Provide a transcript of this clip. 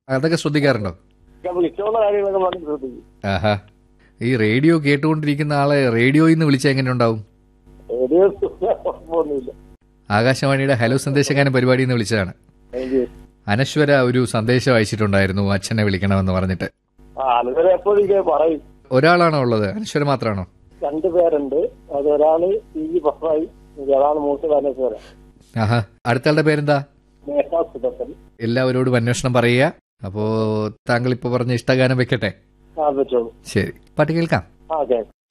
അതൊക്കെ ശ്രദ്ധിക്കാറുണ്ടോ ഞാൻ വിളിച്ചോള കാര്യങ്ങളൊക്കെ വളരെ ശ്രദ്ധിക്കും ആഹാ ഈ റേഡിയോ കേട്ടുകൊണ്ടിരിക്കുന്ന ആളെ റേഡിയോയിൽ നിന്ന് വിളിച്ചാൽ എങ്ങനെ ഉണ്ടാവും റേഡിയോ കുഴപ്പമൊന്നുമില്ല ആകാശവാണിയുടെ ഹലോ സന്ദേശകാരൻ പരിപാടിയിൽ നിന്ന് വിളിച്ചതാണ് എനിക്ക് അനശ്വര ഒരു സന്ദേശം അയച്ചിട്ടുണ്ടായിരുന്നു അച്ഛനെ വിളിക്കണമെന്ന് പറഞ്ഞിട്ട് ആ അതുവരെ എപ്പോഴും ഇങ്ങനെ പറയും ഒരാളാണോ ഉള്ളത് അനശ്വര മാത്രമാണോ രണ്ട് പേരുണ്ട് അത് ഒരാള് പി ജി പഫായി ഒരാള് മൂത്ത ബാലേശ്വര ആഹാ അടുത്ത ആളുടെ പേരെന്താ മേഘാ സുദർശൻ എല്ലാവരോടും അന്വേഷണം പറയുക അപ്പോ താങ്കൾ ഇപ്പൊ പറഞ്ഞ ഇഷ്ടഗാനം വെക്കട്ടെ ആ പറ്റുള്ളൂ ശരി പാട്ട് കേൾക്കാം ആ ഓക്കെ